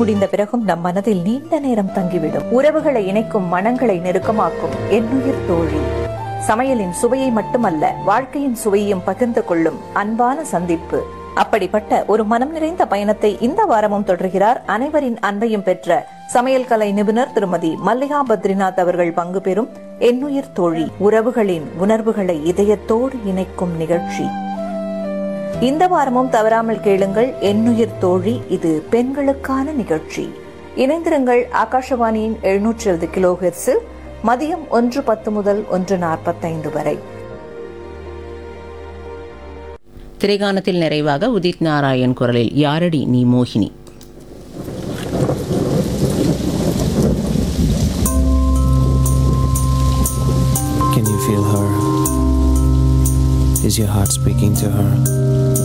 முடிந்த பிறகும் நம் மனதில் நீண்ட நேரம் தங்கிவிடும் உறவுகளை இணைக்கும் மனங்களை நெருக்கமாக்கும் என்னுயிர் தோழி சமையலின் சுவையை மட்டுமல்ல வாழ்க்கையின் சுவையையும் பகிர்ந்து கொள்ளும் அன்பான சந்திப்பு அப்படிப்பட்ட ஒரு மனம் நிறைந்த பயணத்தை இந்த வாரமும் தொடர்கிறார் அனைவரின் அன்பையும் பெற்ற சமையல் கலை நிபுணர் திருமதி மல்லிகா பத்ரிநாத் அவர்கள் பங்கு பெறும் என்னுயிர் தோழி உறவுகளின் உணர்வுகளை இதயத்தோடு இணைக்கும் நிகழ்ச்சி இந்த வாரமும் தவறாமல் கேளுங்கள் என்னுயிர் தோழி இது பெண்களுக்கான நிகழ்ச்சி இணைந்திருங்கள் ஆகாஷவாணியின் எழுநூற்றி எழுபது கிலோ ஹெர்ஸில் மதியம் ஒன்று பத்து முதல் ஒன்று நாற்பத்தைந்து வரை திரைகானத்தில் நிறைவாக உதித் நாராயண் குரலில் யாரடி நீ மோகினி Can you feel her? Is your heart speaking to her?